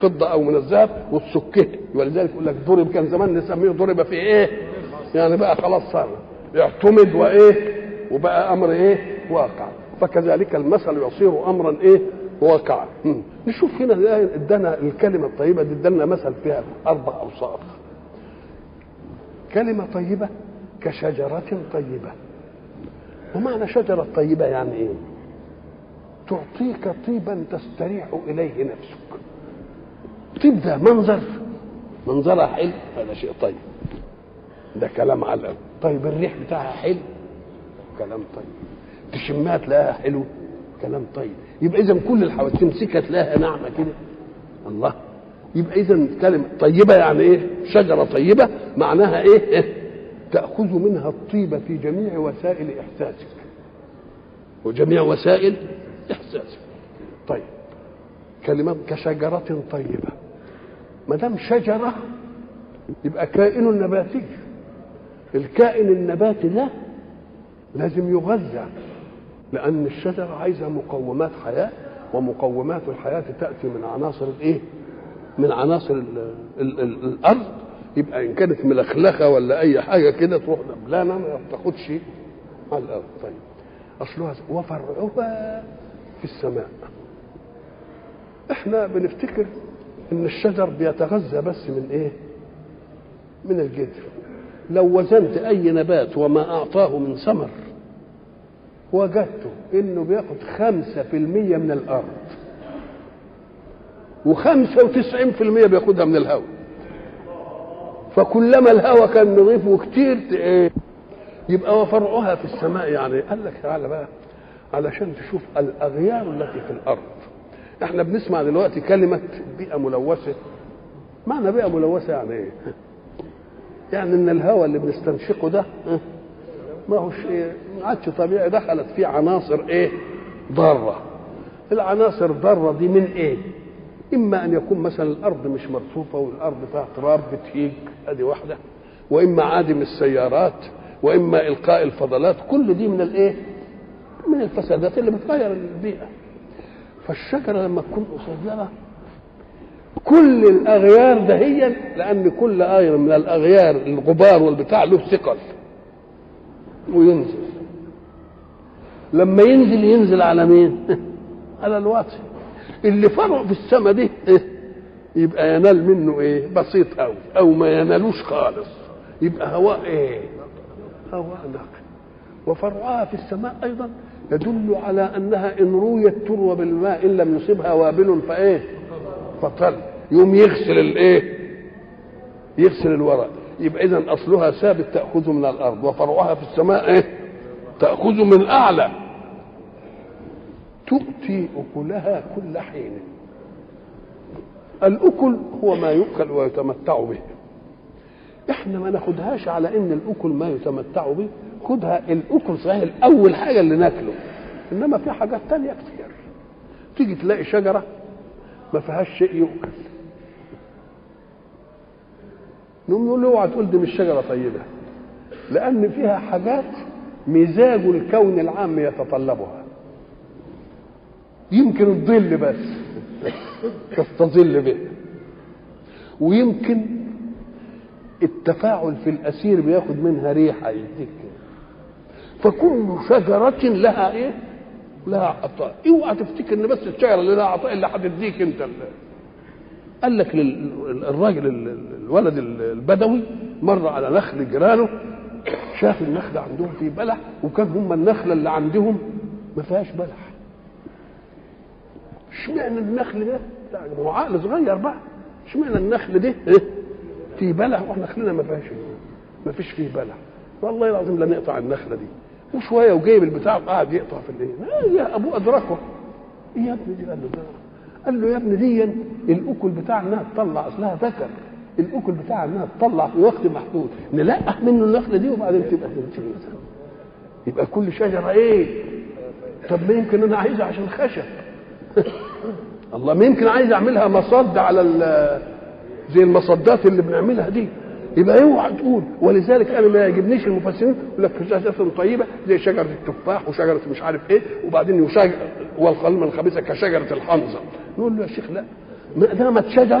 فضه او من الذهب وتسكه ولذلك يقول لك ضرب كان زمان نسميه ضرب في ايه؟ يعني بقى خلاص صار اعتمد وايه؟ وبقى امر ايه؟ واقع فكذلك المثل يصير امرا ايه؟ واقعا نشوف هنا الآية ادانا الكلمه الطيبه دي ادانا مثل فيها اربع اوصاف كلمه طيبه كشجره طيبه ومعنى شجره طيبه يعني ايه؟ تعطيك طيبا تستريح اليه نفسك طيب ده منظر منظرها حلو هذا شيء طيب ده كلام على الأرض. طيب الريح بتاعها حلو كلام طيب تشمها تلاقيها حلو كلام طيب يبقى اذا كل الحوادث تمسكها تلاقيها ناعمه كده الله يبقى اذا كلمه طيبه يعني ايه شجره طيبه معناها ايه, إيه؟ تاخذ منها الطيبه في جميع وسائل احساسك وجميع وسائل احساسك طيب كلمه كشجره طيبه ما دام شجره يبقى كائن نباتي الكائن النباتي ده لازم يغذى لان الشجره عايزه مقومات حياه ومقومات الحياه تاتي من عناصر الايه من عناصر ال ال ال الارض يبقى ان كانت ملخلخه ولا اي حاجه كده تروح دبلانه ما تاخدش على الارض طيب اصلها وفرعها في السماء احنا بنفتكر ان الشجر بيتغذى بس من ايه من الجذر لو وزنت اي نبات وما اعطاه من ثمر وجدته انه بياخد خمسة في المية من الارض وخمسة وتسعين في المية بياخدها من الهواء فكلما الهواء كان نظيف وكتير ايه يبقى وفرعها في السماء يعني قال لك تعالى بقى علشان تشوف الاغيار التي في الارض احنا بنسمع دلوقتي كلمة بيئة ملوثة معنى بيئة ملوثة يعني ايه يعني ان الهواء اللي بنستنشقه ده ما هوش ايه ما عادش طبيعي دخلت فيه عناصر ايه ضاره العناصر الضاره دي من ايه اما ان يكون مثلا الارض مش مرصوفه والارض فيها تراب بتهيج ادي واحده واما عادم السيارات واما القاء الفضلات كل دي من الايه من الفسادات اللي بتغير البيئه فالشجره لما تكون قصيره كل الاغيار دهيا لان كل اغير من الاغيار الغبار والبتاع له ثقل وينزل لما ينزل ينزل على مين على الواطي اللي فرع في السماء دي يبقى ينال منه ايه بسيط قوي او ما ينالوش خالص يبقى هواء ايه هواء نقي وفرعها في السماء ايضا يدل على انها ان رويت تروى بالماء ان لم يصبها وابل فايه فطل يوم يغسل الايه يغسل الورق يبقى اذا اصلها ثابت تاخذ من الارض وفرعها في السماء ايه تاخذ من اعلى تؤتي اكلها كل حين الاكل هو ما يؤكل ويتمتع به احنا ما ناخدهاش على ان الاكل ما يتمتع به خدها الاكل صحيح الاول حاجه اللي ناكله انما في حاجات تانية كتير تيجي تلاقي شجره ما فيهاش شيء يؤكل نقوم نقول له اوعى تقول دي مش شجره طيبه لان فيها حاجات مزاج الكون العام يتطلبها يمكن الظل بس تستظل به ويمكن التفاعل في الاسير بياخد منها ريحه يديك فكل شجره لها ايه لها عطاء اوعى تفتكر ان بس الشجره اللي لها عطاء اللي هتديك انت اللي. قال لك الراجل الولد البدوي مر على نخل جيرانه شاف النخل عندهم فيه بلح وكان هم النخله اللي عندهم ما فيهاش بلح اشمعنى النخل ده هو عقل صغير بقى اشمعنى النخل ده إيه؟ فيه بلح واحنا نخلنا ما فيهاش ما فيش فيه بلح والله العظيم لا نقطع النخله دي وشويه وجايب البتاع وقعد يقطع في الايه يا ابوه ادركه ايه يا ابني دي قال له ده قال له يا ابني دي الاكل بتاع انها تطلع اصلها ذكر الاكل بتاع انها تطلع في وقت محدود نلقح منه النخله دي وبعدين تبقى تنتهي يبقى كل شجره ايه طب ما يمكن انا عايزها عشان خشب الله ما يمكن عايز اعملها مصد على زي المصدات اللي بنعملها دي يبقى اوعى تقول ولذلك انا ما يعجبنيش المفسرين يقول لك شجره طيبه زي شجره التفاح وشجره مش عارف ايه وبعدين وشجر والقلم الخبيثه كشجره الحنظل نقول له يا شيخ لا ما دامت شجره